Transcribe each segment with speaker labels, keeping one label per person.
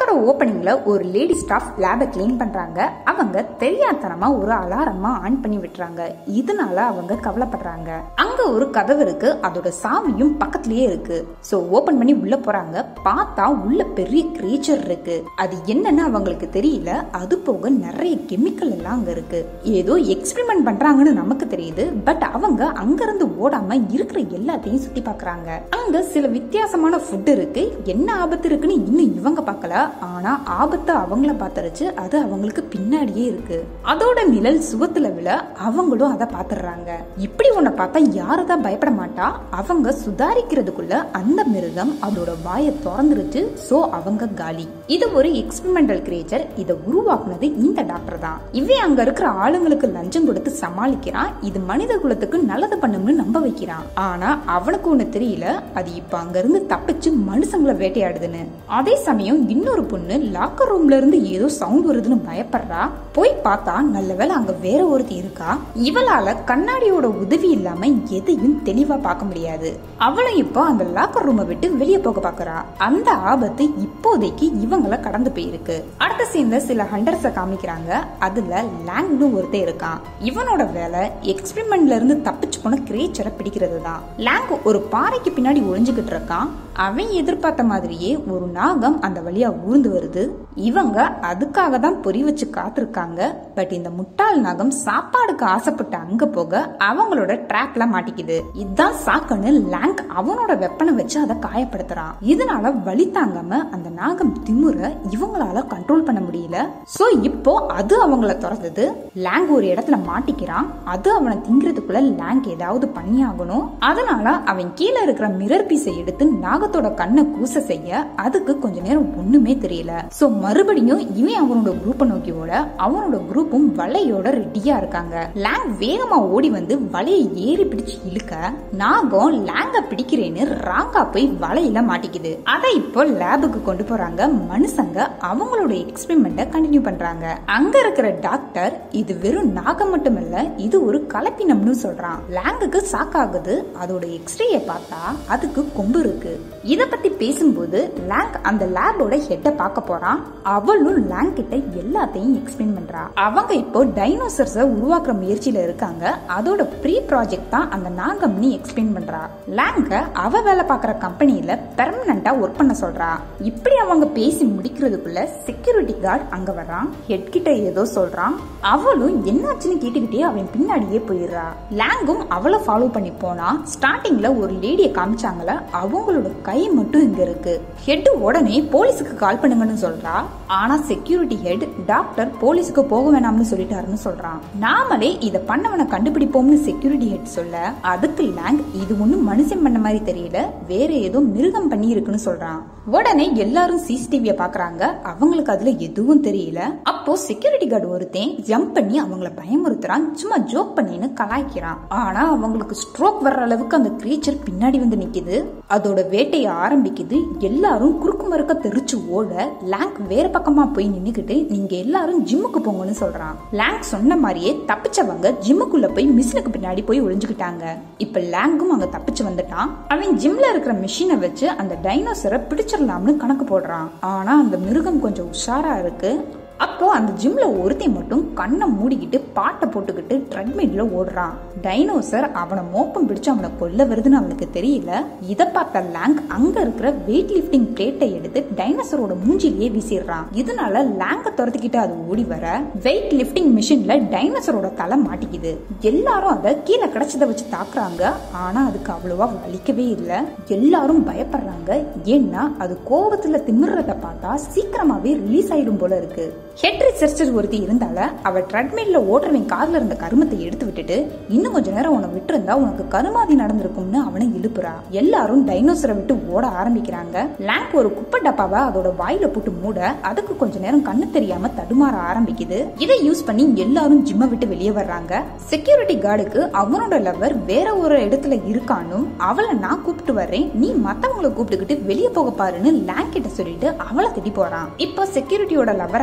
Speaker 1: படத்தோட ஓப்பனிங்ல ஒரு lady staff லேபை clean பண்றாங்க அவங்க தெரியாதனமா ஒரு அலாரமா ஆன் பண்ணி விட்டுறாங்க இதனால அவங்க கவலைப்படுறாங்க அங்க ஒரு கதவு இருக்கு அதோட சாவியும் பக்கத்துலயே இருக்கு சோ ஓபன் பண்ணி உள்ள போறாங்க பார்த்தா உள்ள பெரிய கிரீச்சர் இருக்கு அது என்னன்னு அவங்களுக்கு தெரியல அது போக நிறைய கெமிக்கல் எல்லாம் அங்க இருக்கு ஏதோ எக்ஸ்பெரிமெண்ட் பண்றாங்கன்னு நமக்கு தெரியுது பட் அவங்க அங்க இருந்து ஓடாம இருக்கிற எல்லாத்தையும் சுத்தி பாக்குறாங்க அங்க சில வித்தியாசமான ஃபுட் இருக்கு என்ன ஆபத்து இருக்குன்னு இன்னும் இவங்க பார்க்கல ஆனா ஆபத்து அவங்கள பாத்துருச்சு அது அவங்களுக்கு பின்னாடியே இருக்கு அதோட நிழல் சுவத்துல விழ அவங்களும் அதை பாத்துடுறாங்க இப்படி உன்னை பார்த்தா யாருதான் பயப்பட மாட்டா அவங்க சுதாரிக்கிறதுக்குள்ள அந்த மிருகம் அதோட வாயை திறந்துருச்சு சோ அவங்க காலி இது ஒரு எக்ஸ்பெரிமெண்டல் கிரியேச்சர் இதை உருவாக்குனது இந்த டாக்டர் தான் இவன் அங்க இருக்கிற ஆளுங்களுக்கு லஞ்சம் கொடுத்து சமாளிக்கிறான் இது மனித குலத்துக்கு நல்லது பண்ணும்னு நம்ப வைக்கிறான் ஆனா அவனுக்கு ஒண்ணு தெரியல அது இப்ப அங்க இருந்து தப்பிச்சு மனுஷங்களை வேட்டையாடுதுன்னு அதே சமயம் இன்னொரு பொண்ணு லாக்கர் ரூம்ல இருந்து ஏதோ சவுண்ட் வருதுன்னு பயப்படுறா போய் பார்த்தா நல்ல வேளை அங்க வேற ஒருத்தி இருக்கா இவளால கண்ணாடியோட உதவி இல்லாம எதையும் தெளிவா பார்க்க முடியாது அவளும் இப்போ அந்த லாக்கர் ரூமை விட்டு வெளியே போக பாக்குறா அந்த ஆபத்து இப்போதைக்கு இவங்கள கடந்து போயிருக்கு அடுத்த சீன்ல சில ஹண்டர்ஸ காமிக்கிறாங்க அதுல லேங்னு ஒருத்தன் இருக்கான் இவனோட வேலை எக்ஸ்பெரிமெண்ட்ல இருந்து தப்பிச்சு போன கிரேச்சரை பிடிக்கிறது தான் லேங் ஒரு பாறைக்கு பின்னாடி ஒளிஞ்சுகிட்டு இருக்கான் அவன் எதிர்பார்த்த மாதிரியே ஒரு நாகம் அந்த வழியா ஊர்ந்து வருது இவங்க அதுக்காக தான் பொறி வச்சு காத்திருக்காங்க பட் இந்த முட்டாள் நாகம் சாப்பாடுக்கு ஆசைப்பட்டு அங்க போக அவங்களோட ட்ராப்ல மாட்டிக்குது இதுதான் சாக்குன்னு லேங்க் அவனோட வெப்பனை வச்சு அதை காயப்படுத்துறான் இதனால வலி தாங்காம அந்த நாகம் திமுற இவங்களால கண்ட்ரோல் பண்ண முடியல சோ இப்போ அது அவங்கள துரத்துது லேங் ஒரு இடத்துல மாட்டிக்கிறான் அது அவனை திங்கிறதுக்குள்ள லேங்க் ஏதாவது பண்ணி ஆகணும் அதனால அவன் கீழே இருக்கிற மிரர் பீஸை எடுத்து நாகத்தோட கண்ணை கூச செய்ய அதுக்கு கொஞ்ச நேரம் ஒண்ணுமே தெரியல சோ மறுபடியும் இவன் அவனோட குரூப்பை நோக்கி ஓட அவனோட குரூப்பும் வலையோட ரெடியா இருக்காங்க லேங் வேகமா ஓடி வந்து வலையை ஏறி பிடிச்சு இழுக்க நாகம் லேங்க பிடிக்கிறேன்னு ராங்கா போய் வலையில மாட்டிக்குது அதை இப்போ லேபுக்கு கொண்டு போறாங்க மனுஷங்க அவங்களோட எக்ஸ்பெரிமெண்ட்டை கண்டினியூ பண்றாங்க அங்க இருக்கிற டாக்டர் இது வெறும் நாகம் மட்டும் இல்ல இது ஒரு கலப்பினம்னு சொல்றான் லேங்குக்கு சாக்காகுது அதோட எக்ஸ்ரேய பார்த்தா அதுக்கு கொம்பு இருக்கு இத பத்தி பேசும்போது லேங் அந்த லேபோட ஹெட்ட பார்க்க போறான் அவளும் லேங் கிட்ட எல்லாத்தையும் எக்ஸ்பிளைன் பண்றா அவங்க இப்போ டைனோசர்ஸ உருவாக்குற முயற்சியில இருக்காங்க அதோட ப்ரீ ப்ராஜெக்ட் தான் அந்த நாகம்னு எக்ஸ்பிளைன் பண்றா லேங்க அவ வேலை பார்க்குற கம்பெனியில பெர்மனண்டா ஒர்க் பண்ண சொல்றா இப்படி அவங்க பேசி முடிக்கிறதுக்குள்ள செக்யூரிட்டி கார்டு அங்க வர்றான் ஹெட் கிட்ட ஏதோ சொல்றான் அவளும் என்னாச்சுன்னு கேட்டுக்கிட்டே அவன் பின்னாடியே போயிடுறா லேங்கும் அவளை ஃபாலோ பண்ணி போனா ஸ்டார்டிங்ல ஒரு லேடிய காமிச்சாங்கல்ல அவங்களோட கை மட்டும் இங்க இருக்கு ஹெட் உடனே போலீஸுக்கு கால் பண்ணுங்கன்னு சொல்றா ஆனா செக்யூரிட்டி ஹெட் டாக்டர் போலீஸுக்கு போக வேணாம்னு சொல்லிட்டாருன்னு சொல்றான் நாமளே இத பண்ணவனை கண்டுபிடிப்போம்னு செக்யூரிட்டி ஹெட் சொல்ல அதுக்கு லேங் இது ஒண்ணும் மனுஷன் பண்ண மாதிரி தெரியல வேற ஏதோ மிருகம் பண்ணி இருக்குன்னு சொல்றான் உடனே எல்லாரும் சிசிடிவிய பாக்குறாங்க அவங்களுக்கு அதுல எதுவும் தெரியல அப்போ செக்யூரிட்டி கார்டு ஒருத்தன் ஜம்ப் பண்ணி அவங்கள பயமுறுத்துறான் சும்மா ஜோக் பண்ணின்னு கலாய்க்கிறான் ஆனா அவங்களுக்கு ஸ்ட்ரோக் வர்ற அளவுக்கு அந்த கிரீச்சர் பின்னாடி வந்து நிக்குது அதோட வேட்டைய ஆரம்பிக்குது எல்லாரும் குறுக்கு மறுக்க தெரிச்சு ஓட லேங்க் வேற பக்கமா போய் நின்னுக்கிட்டு நீங்க எல்லாரும் ஜிம்முக்கு போங்கன்னு சொல்றான் லேங்க் சொன்ன மாதிரியே தப்பிச்சவங்க ஜிம்முக்குள்ள போய் மிஷினுக்கு பின்னாடி போய் ஒளிஞ்சுக்கிட்டாங்க இப்ப லேங்கும் அங்க தப்பிச்சு வந்துட்டான் அவன் ஜிம்ல இருக்கிற மிஷினை வச்சு அந்த டைனோசரை பிடிச்சிடலாம்னு கணக்கு போடுறான் ஆனா அந்த மிருகம் கொஞ்சம் உஷாரா இருக்கு அப்போ அந்த ஜிம்ல ஒருத்தன் மட்டும் கண்ணை மூடிக்கிட்டு பாட்டை போட்டுக்கிட்டு ட்ரெட்மில்ல ஓடுறான் டைனோசர் அவனை மோப்பம் பிடிச்சு அவனை கொல்ல வருதுன்னு அவனுக்கு தெரியல இத பார்த்த லேங் அங்க இருக்கிற வெயிட் லிஃப்டிங் பிளேட்டை எடுத்து டைனோசரோட மூஞ்சிலேயே வீசிடுறான் இதனால லேங்க துரத்துக்கிட்டு அது ஓடி வர வெயிட் லிஃப்டிங் மிஷின்ல டைனோசரோட தலை மாட்டிக்குது எல்லாரும் அதை கீழே கிடைச்சதை வச்சு தாக்குறாங்க ஆனா அதுக்கு அவ்வளவா வலிக்கவே இல்ல எல்லாரும் பயப்படுறாங்க ஏன்னா அது கோபத்துல திமிர்றத பார்த்தா சீக்கிரமாவே ரிலீஸ் ஆயிடும் போல இருக்கு ஹெட் ரிசர்ச்சர் ஒருத்தி இருந்தால அவ ட்ரெட்மில்ல ஓட்டுறவன் காதுல இருந்த கருமத்தை எடுத்து விட்டுட்டு இன்னும் கொஞ்ச நேரம் உன விட்டுருந்தா உனக்கு கருமாதி நடந்திருக்கும்னு அவனை இழுப்புறா எல்லாரும் டைனோசரை விட்டு ஓட ஆரம்பிக்கிறாங்க லேங்க் ஒரு குப்பை டப்பாவை அதோட வாயில போட்டு மூட அதுக்கு கொஞ்ச நேரம் கண்ணு தெரியாம தடுமாற ஆரம்பிக்குது இதை யூஸ் பண்ணி எல்லாரும் ஜிம்ம விட்டு வெளியே வர்றாங்க செக்யூரிட்டி கார்டுக்கு அவனோட லவர் வேற ஒரு இடத்துல இருக்கானும் அவளை நான் கூப்பிட்டு வர்றேன் நீ மத்தவங்கள கூப்பிட்டுக்கிட்டு வெளியே போக பாருன்னு லேங்க் கிட்ட சொல்லிட்டு அவளை திட்டி போறான் இப்போ செக்யூரிட்டியோட லவரை காமிக்கிறாங்க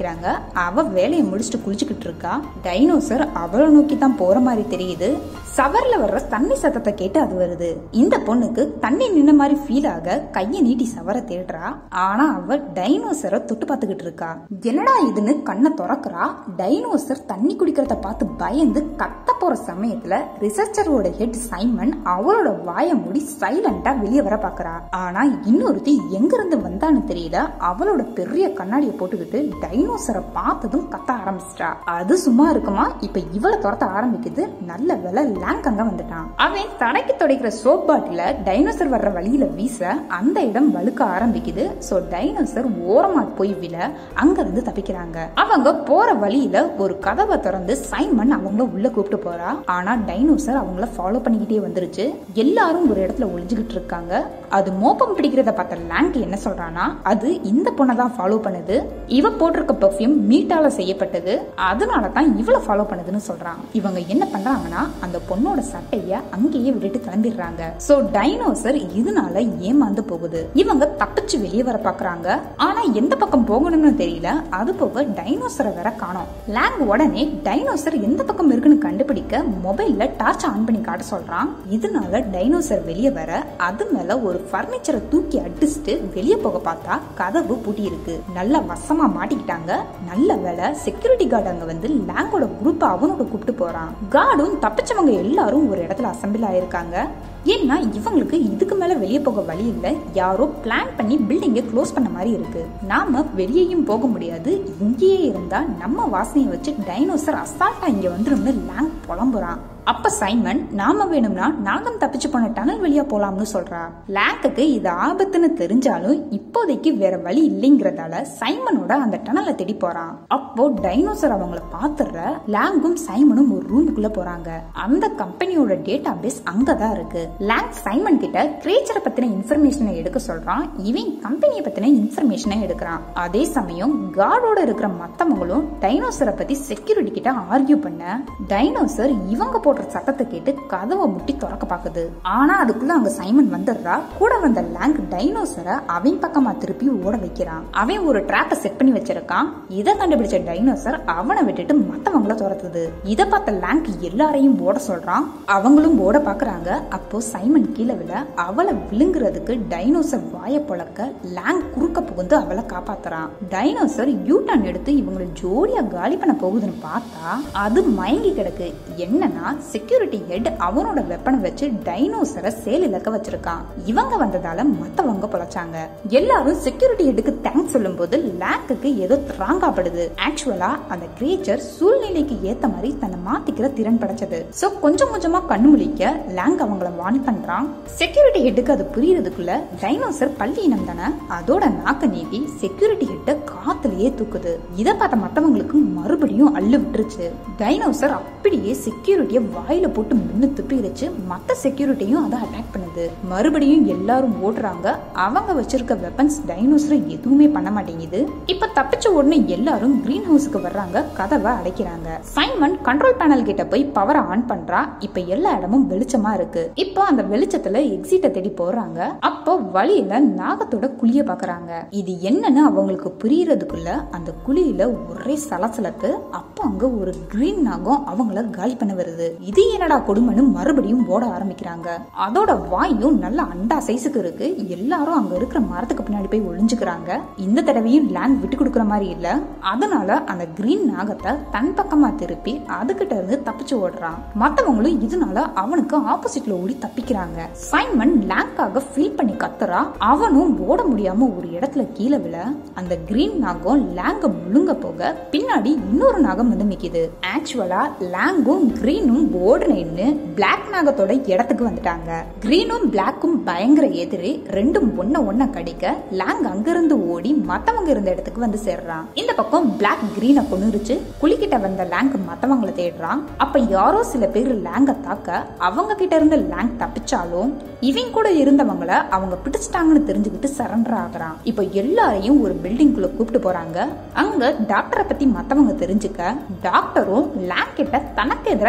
Speaker 1: காமிக்கிறாங்க அவ வேலையை முடிச்சுட்டு குளிச்சுக்கிட்டு இருக்கா டைனோசர் அவளை நோக்கி தான் போற மாதிரி தெரியுது சவர்ல வர்ற தண்ணி சத்தத்தை கேட்டு அது வருது இந்த பொண்ணுக்கு தண்ணி நின்ன மாதிரி ஃபீல் ஆக கையை நீட்டி சவர தேடுறா ஆனா அவ டைனோசரை தொட்டு பார்த்துக்கிட்டு இருக்கா என்னடா இதுன்னு கண்ணை திறக்கிறா டைனோசர் தண்ணி குடிக்கிறத பார்த்து பயந்து கத்த போற சமயத்துல ரிசர்ச்சரோட ஹெட் சைமன் அவளோட வாயை மூடி சைலண்டா வெளியே வர பாக்குறா ஆனா இன்னொருத்தி எங்க இருந்து வந்தான்னு தெரியல அவளோட பெரிய கண்ணாடியை போட்டுக்கிட்டு டைனோசரை பார்த்ததும் கத்த ஆரம்பிச்சிட்டா அது சும்மா இருக்குமா இப்ப இவளை துரத்த ஆரம்பிக்குது நல்ல வேலை லேங்க் அங்க வந்துட்டான் அவன் தடைக்கு துடைக்கிற சோப் பாட்டில டைனோசர் வர்ற வழியில வீச அந்த இடம் வழுக்க ஆரம்பிக்குது சோ டைனோசர் ஓரமா போய் விழ அங்க இருந்து தப்பிக்கிறாங்க அவங்க போற வழியில ஒரு கதவை திறந்து சைமன் அவங்கள உள்ள கூப்பிட்டு போறா ஆனா டைனோசர் அவங்கள ஃபாலோ பண்ணிக்கிட்டே வந்துருச்சு எல்லாரும் ஒரு இடத்துல ஒளிஞ்சுகிட்டு இருக்காங்க அது மோப்பம் பிடிக்கிறத பார்த்த லேங்க் என்ன சொல்றானா அது இந்த பொண்ணை தான் ஃபாலோ பண்ணுது இவ போட்டிருக்க பெர்ஃப்யூம் மீட்டால செய்யப்பட்டது அதனால தான் இவளை ஃபாலோ பண்ணுதுன்னு சொல்றான் இவங்க என்ன பண்றாங்கன்னா அந்த பொண்ணோட சட்டைய அங்கேயே விட்டுட்டு கிளம்பிடுறாங்க சோ டைனோசர் இதனால ஏமாந்து போகுது இவங்க தப்பிச்சு வெளியே வர பாக்குறாங்க ஆனா எந்த பக்கம் போகணும்னு தெரியல அது போக டைனோசரை வேற காணோம் லேங் உடனே டைனோசர் எந்த பக்கம் இருக்குன்னு கண்டுபிடிக்க மொபைல்ல டார்ச் ஆன் பண்ணி காட்ட சொல்றான் இதனால டைனோசர் வெளியே வர அது மேல ஒரு பர்னிச்சரை தூக்கி அடிச்சுட்டு வெளியே போக பார்த்தா கதவு பூட்டி இருக்கு நல்ல வசமா மாட்டிக்கிட்டாங்க நல்ல வேலை செக்யூரிட்டி கார்டு அங்க வந்து லேங்கோட குரூப் அவனோட கூப்பிட்டு போறான் கார்டும் தப்பிச்சவங்க எல்லாரும் ஒரு இடத்துல அசம்பிள் ஆயிருக்காங்க ஏன்னா இவங்களுக்கு இதுக்கு மேல வெளியே போக வழி இல்ல யாரோ பிளான் பண்ணி பில்டிங்கை க்ளோஸ் பண்ண மாதிரி இருக்கு நாம வெளியேயும் போக முடியாது இங்கேயே இருந்தா நம்ம வாசனையை வச்சு டைனோசர் அசால்ட்டா இங்க வந்துரும்னு லேங் புலம்புறான் அப்ப சைமன் நாம வேணும்னா நாகம் தப்பிச்சு போன டனல் வழியா போலாம்னு சொல்றா லேங்குக்கு இது ஆபத்துன்னு தெரிஞ்சாலும் இப்போதைக்கு வேற வழி இல்லைங்கிறதால சைமனோட அந்த டனலை தேடி போறான் அப்போ டைனோசர் அவங்கள பாத்துற லேங்கும் சைமனும் ஒரு ரூமுக்குள்ள போறாங்க அந்த கம்பெனியோட டேட்டா பேஸ் அங்கதான் இருக்கு லேங் சைமன் கிட்ட கிரேச்சரை பத்தின இன்ஃபர்மேஷனை எடுக்க சொல்றான் இவன் கம்பெனியை பத்தின இன்ஃபர்மேஷனை எடுக்கிறான் அதே சமயம் கார்டோட இருக்கிற மத்தவங்களும் டைனோசரை பத்தி செக்யூரிட்டி கிட்ட ஆர்கியூ பண்ண டைனோசர் இவங்க போடுற சத்தத்தை கேட்டு கதவை முட்டி திறக்க பாக்குது ஆனா அதுக்குள்ள அங்க சைமன் வந்துடுறா கூட வந்த லேங்க் டைனோசரை அவன் பக்கமா திருப்பி ஓட வைக்கிறான் அவன் ஒரு ட்ராப்பை செட் பண்ணி வச்சிருக்கான் இதை கண்டுபிடிச்ச டைனோசர் அவனை விட்டுட்டு மத்தவங்கள துரத்துது இத பார்த்த லேங்க் எல்லாரையும் ஓட சொல்றான் அவங்களும் ஓட பாக்குறாங்க அப்போ சைமன் கீழே விழ அவளை விழுங்குறதுக்கு டைனோசர் வாய பொழக்க லேங் குறுக்க புகுந்து அவளை காப்பாத்துறான் டைனோசர் யூட்டர்ன் எடுத்து இவங்களை ஜோடியா காலி பண்ண போகுதுன்னு பார்த்தா அது மயங்கி கிடக்கு என்னன்னா செக்யூரிட்டி ஹெட் அவனோட வெப்பனை வச்சு டைனோசரை சேல் இலக்க வச்சிருக்கான் இவங்க வந்ததால மத்தவங்க பொழைச்சாங்க எல்லாரும் செக்யூரிட்டி ஹெட்டுக்கு தேங்க்ஸ் சொல்லும்போது லேங்குக்கு ஏதோ திராங்காப்படுது ஆக்சுவலா அந்த கிரியேச்சர் சூழ்நிலைக்கு ஏத்த மாதிரி தன்னை மாத்திக்கிற திறன் படைச்சது சோ கொஞ்சம் கொஞ்சமா கண்ணு முழிக்க லேங் அவங்கள வார்ன் பண்றான் செக்யூரிட்டி ஹெட்டுக்கு அது புரியறதுக்குள்ள டைனோசர் பள்ளி இனம் தானே அதோட நாக்க நீவி செக்யூரிட்டி ஹெட்ட காத்துலயே தூக்குது இத பார்த்த மத்தவங்களுக்கு மறுபடியும் அள்ளு விட்டுருச்சு டைனோசர் அப்படியே செக்யூரிட்டிய வாயில போட்டு மின்னு துப்பிடுச்சு மத்த செக்யூரிட்டியும் அதை அட்டாக் பண்ணுது மறுபடியும் எல்லாரும் ஓடுறாங்க அவங்க வச்சிருக்க வெப்பன்ஸ் டைனோசரை எதுவுமே பண்ண மாட்டேங்குது இப்ப தப்பிச்ச உடனே எல்லாரும் கிரீன் ஹவுஸ்க்கு வர்றாங்க கதவை அடைக்கிறாங்க சைமன் கண்ட்ரோல் பேனல் கிட்ட போய் பவரை ஆன் பண்றா இப்ப எல்லா இடமும் வெளிச்சமா இருக்கு இப்போ அந்த வெளிச்சத்துல எக்ஸிட்ட தேடி போறாங்க அப்போ வழியில நாகத்தோட குழிய பாக்குறாங்க இது என்னன்னு அவங்களுக்கு புரியறதுக்குள்ள அந்த குழியில ஒரே சலசலப்பு அப்போ அங்க ஒரு கிரீன் நாகம் அவங்கள காலி பண்ண வருது இது என்னடா கொடுமைன்னு மறுபடியும் ஓட ஆரம்பிக்கிறாங்க அதோட வாயும் நல்ல அண்டா சைஸுக்கு இருக்கு எல்லாரும் அங்க இருக்கிற மரத்துக்கு பின்னாடி போய் ஒளிஞ்சுக்கிறாங்க இந்த தடவையும் லேண்ட் விட்டு கொடுக்குற மாதிரி இல்ல அதனால அந்த கிரீன் நாகத்தை தன் பக்கமா திருப்பி அதுகிட்ட இருந்து தப்பிச்சு ஓடுறான் மத்தவங்களும் இதனால அவனுக்கு ஆப்போசிட்ல ஓடி தப்பிக்கிறாங்க சைமன் லேங்காக ஃபீல் பண்ணி கத்துறா அவனும் ஓட முடியாம ஒரு இடத்துல கீழே விழ அந்த கிரீன் நாகம் லேங்க முழுங்க போக பின்னாடி இன்னொரு நாகம் வந்து நிக்குது ஆக்சுவலா லேங்கும் கிரீனும் போர்டு நின்னு பிளாக் நாகத்தோட இடத்துக்கு வந்துட்டாங்க கிரீனும் பிளாக்கும் பயங்கர எதிரி ரெண்டும் ஒன்ன ஒன்ன கடிக்க லேங் அங்கிருந்து ஓடி மத்தவங்க இருந்த இடத்துக்கு வந்து சேர்றான் இந்த பக்கம் பிளாக் கிரீனை கொண்டுருச்சு குளிக்கிட்ட வந்த லேங் மத்தவங்கள தேடுறான் அப்ப யாரோ சில பேர் லேங்க தாக்க அவங்க கிட்ட இருந்து லேங் தப்பிச்சாலும் இவன் கூட இருந்தவங்கள அவங்க பிடிச்சிட்டாங்கன்னு தெரிஞ்சுக்கிட்டு சரண்டர் ஆகுறான் இப்போ எல்லாரையும் ஒரு பில்டிங்குள்ள கூப்பிட்டு போறாங்க அங்க டாக்டரை பத்தி மத்தவங்க தெரிஞ்சுக்க டாக்டரும் லேங் கிட்ட தனக்கு எதிராக எவிடன்ஸ்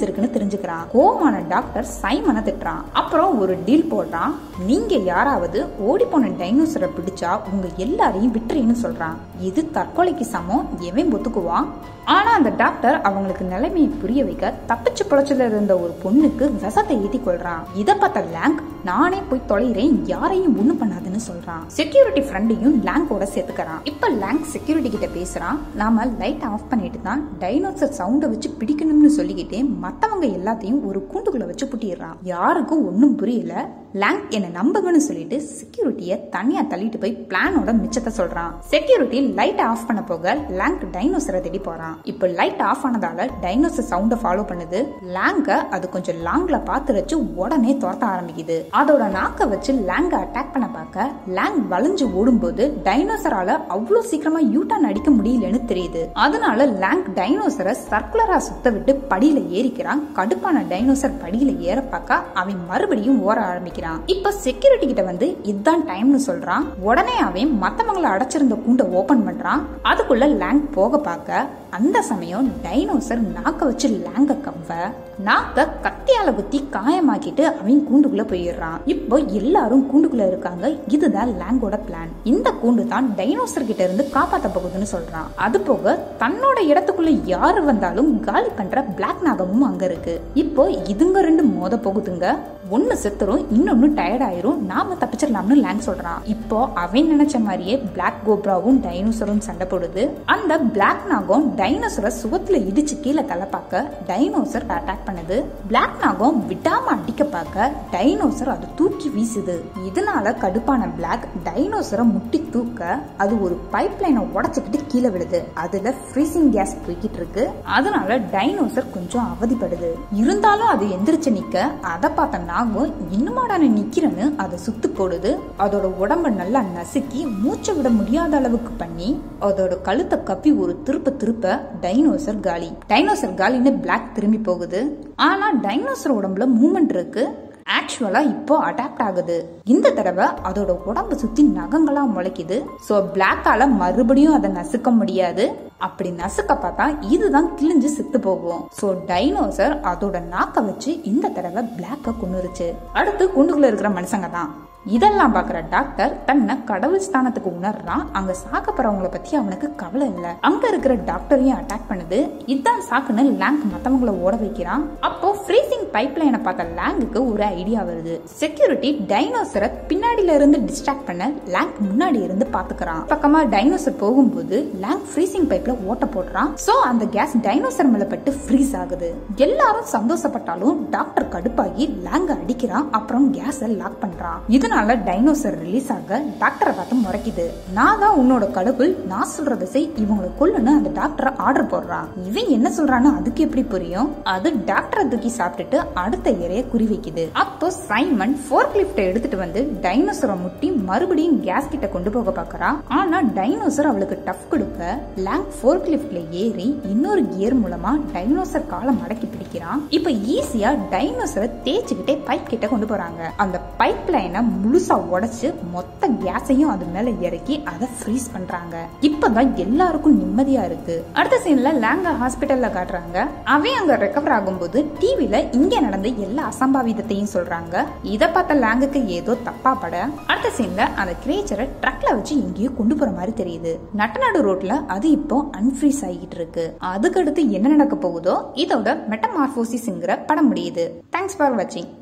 Speaker 1: ப்ராப்ளம்ஸ் இருக்குன்னு தெரிஞ்சுக்கிறான் கோமான டாக்டர் சைமனை திட்டுறான் அப்புறம் ஒரு டீல் போடுறான் நீங்க யாராவது ஓடி போன டைனோசரை பிடிச்சா உங்க எல்லாரையும் விட்டுறீன்னு சொல்றான் இது தற்கொலைக்கு சமம் எவன் ஒத்துக்குவான் ஆனா அந்த டாக்டர் அவங்களுக்கு நிலைமையை புரிய வைக்க தப்பிச்சு புழைச்சல இருந்த ஒரு பொண்ணுக்கு விஷத்தை ஏத்தி கொள்றான் இத பார்த்த லேங்க் நானே போய் தொலைகிறேன் யாரையும் ஒண்ணு பண்ணாதுன்னு சொல்றான் செக்யூரிட்டி ஃப்ரெண்டையும் லேங்கோட சேர்த்துக்கிறான் இப்ப லேங்க் செக்யூரிட்டி கிட்ட பேசுறான் நாம லைட் ஆஃப் பண்ணிட்டு தான் டைனோசர் சவுண்ட வச்சு பிடிக்கணும்னு சொல்லிக்கிட்டே மத்தவங்க எல்லாத்தையும் ஒரு கூண்டுக்குள்ள வச்சு புட்டிடுறான் யாருக்கும் ஒன்னும் புரியல லேங்க் என்ன நம்புங்கன்னு சொல்லிட்டு செக்யூரிட்டிய தனியா தள்ளிட்டு போய் பிளானோட மிச்சத்தை சொல்றான் செக்யூரிட்டி லைட் ஆஃப் பண்ண போக லேங்க் டைனோசரை தேடி போறான் இப்போ லைட் ஆஃப் ஆனதால டைனோசர் சவுண்ட ஃபாலோ பண்ணுது லேங்க அது கொஞ்சம் லாங்ல பார்த்து வச்சு உடனே துரத்த ஆரம்பிக்குது அதோட நாக்க வச்சு லேங்க அட்டாக் பண்ண பார்க்க லேங் வளைஞ்சு ஓடும்போது டைனோசரால அவ்வளவு சீக்கிரமா யூட்டான் அடிக்க முடியலன்னு தெரியுது அதனால லேங் டைனோசரை சர்க்குலரா சுத்த விட்டு படியில ஏறிக்கிறான் கடுப்பான டைனோசர் படியில ஏற பார்க்க அவன் மறுபடியும் ஓர ஆரம்பிக்கிறான் இப்ப செக்யூரிட்டி கிட்ட வந்து இதுதான் டைம்னு சொல்றான் உடனே அவன் மத்தவங்களை அடைச்சிருந்த கூண்டை ஓபன் பண்றான் அதுக்குள்ள லேங் போக பார்க்க அந்த சமயம் டைனோசர் நாக்க வச்சு லேங்க கவ்வ நாக்க கத்தியால குத்தி காயமாக்கிட்டு அவன் கூண்டுக்குள்ள போயிடுறான் இப்போ எல்லாரும் கூண்டுக்குள்ள இருக்காங்க இதுதான் லேங்கோட பிளான் இந்த கூண்டு தான் டைனோசர் கிட்ட இருந்து காப்பாத்த போகுதுன்னு சொல்றான் அது போக தன்னோட இடத்துக்குள்ள யாரு வந்தாலும் காலி பண்ற பிளாக் நாகமும் அங்க இருக்கு இப்போ இதுங்க ரெண்டு மோத போகுதுங்க ஒன்னு செத்துரும் இன்னொன்னு டயர்ட் ஆயிரும் நாம தப்பிச்சிடலாம்னு லேங் சொல்றான் இப்போ அவன் நினைச்ச மாதிரியே பிளாக் கோப்ராவும் டைனோசரும் சண்டை போடுது அந்த பிளாக் நாகம் டைனோசரை சுவத்துல இடிச்சு கீழே தலை பார்க்க டைனோசர் அட்டாக் பண்ணுது பிளாக் நாகம் விடாம அடிக்க பார்க்க டைனோசர் அதை தூக்கி வீசுது இதனால கடுப்பான பிளாக் டைனோசரை முட்டி தூக்க அது ஒரு பைப் லைனை உடச்சுக்கிட்டு கீழே விழுது அதுல ஃப்ரீசிங் கேஸ் போய்கிட்டு இருக்கு அதனால டைனோசர் கொஞ்சம் அவதிப்படுது இருந்தாலும் அது எந்திரிச்சு நிக்க அதை பார்த்த நாகம் இன்னுமாடா நான் நிக்கிறேன்னு அதை சுத்து போடுது அதோட உடம்ப நல்லா நசுக்கி மூச்சை விட முடியாத அளவுக்கு பண்ணி அதோட கழுத்தை கப்பி ஒரு திருப்ப திருப்ப டைனோசர் காலி டைனோசர் காலின்னு பிளாக் திரும்பி போகுது ஆனா டைனோசர் உடம்புல மூமெண்ட் இருக்கு ஆக்சுவலா இப்போ அடாப்ட் ஆகுது இந்த தடவை அதோட உடம்பு சுத்தி நகங்களா முளைக்குது சோ பிளாக்கால மறுபடியும் அதை நசுக்க முடியாது அப்படி நசுக்க பார்த்தா இதுதான் கிழிஞ்சு செத்து போகும் சோ டைனோசர் அதோட நாக்க வச்சு இந்த தடவை பிளாக்க கொன்னுருச்சு அடுத்து குண்டுக்குள்ள இருக்கிற மனுஷங்க தான் இதெல்லாம் பாக்குற டாக்டர் தன்னை கடவுள் ஸ்தானத்துக்கு உணர்றான் அங்க சாக்க போறவங்கள பத்தி அவனுக்கு கவலை இல்ல அங்க இருக்கிற டாக்டரையும் அட்டாக் பண்ணுது இதான் சாக்குன்னு லேங்க் மத்தவங்கள ஓட வைக்கிறான் அப்போ ஃப்ரீசிங் பைப் லைனை பார்த்த லேங்குக்கு ஒரு ஐடியா வருது செக்யூரிட்டி டைனோசரை பின்னாடில இருந்து டிஸ்ட்ராக்ட் பண்ண லேங்க் முன்னாடி இருந்து பாத்துக்கிறான் பக்கமா டைனோசர் போகும்போது லேங்க் ஃப்ரீசிங் பைப்ல ஓட்ட போடுறான் சோ அந்த கேஸ் டைனோசர் மேல பட்டு ஃப்ரீஸ் ஆகுது எல்லாரும் சந்தோஷப்பட்டாலும் டாக்டர் கடுப்பாகி லேங்க அடிக்கிறான் அப்புறம் கேஸ லாக் பண்றான் இதனால டைனோசர் ரிலீஸ் ஆக டாக்டரை பார்த்து முறைக்குது நான் தான் உன்னோட கடவுள் நான் சொல்றதை செய் இவங்களை கொல்லுன்னு அந்த டாக்டர் ஆர்டர் போடுறான் இவன் என்ன சொல்றான்னு அதுக்கு எப்படி புரியும் அது டாக்டரை தூக்கி சாப்பிட்டுட்டு அடுத்த இறைய குறி வைக்குது அப்போ சைமன் ஃபோர்க் லிப்ட எடுத்துட்டு வந்து டைனோசரை முட்டி மறுபடியும் கேஸ் கிட்ட கொண்டு போக பாக்குறா ஆனா டைனோசர் அவளுக்கு டஃப் கொடுக்க லேங் ஃபோர்க் லிப்ட்ல ஏறி இன்னொரு கியர் மூலமா டைனோசர் காலை மடக்கி பிடிக்கிறான் இப்ப ஈஸியா டைனோசரை தேய்ச்சிக்கிட்டே பைப் கிட்ட கொண்டு போறாங்க அந்த பைப் லைனை முழுசா உடைச்சு மொத்த கேஸையும் அது மேல இறக்கி அதை ஃப்ரீஸ் பண்றாங்க இப்பதான் எல்லாருக்கும் நிம்மதியா இருக்கு அடுத்த சீன்ல லேங்க ஹாஸ்பிட்டல்ல காட்டுறாங்க அவன் அங்க ரெக்கவர் ஆகும்போது டிவில இங்க நடந்த எல்லா அசம்பாவிதத்தையும் சொல்றாங்க இத பார்த்த லேங்குக்கு ஏதோ தப்பா பட அடுத்த சீன்ல அந்த கிரேச்சரை ட்ரக்ல வச்சு எங்கேயோ கொண்டு போற மாதிரி தெரியுது நட்டநாடு ரோட்ல அது இப்போ அன்ஃப்ரீஸ் ஆகிட்டு இருக்கு அதுக்கடுத்து என்ன நடக்க போகுதோ இதோட மெட்டமார்போசிஸ்ங்கிற படம் முடியுது தேங்க்ஸ் ஃபார் வாட்சிங்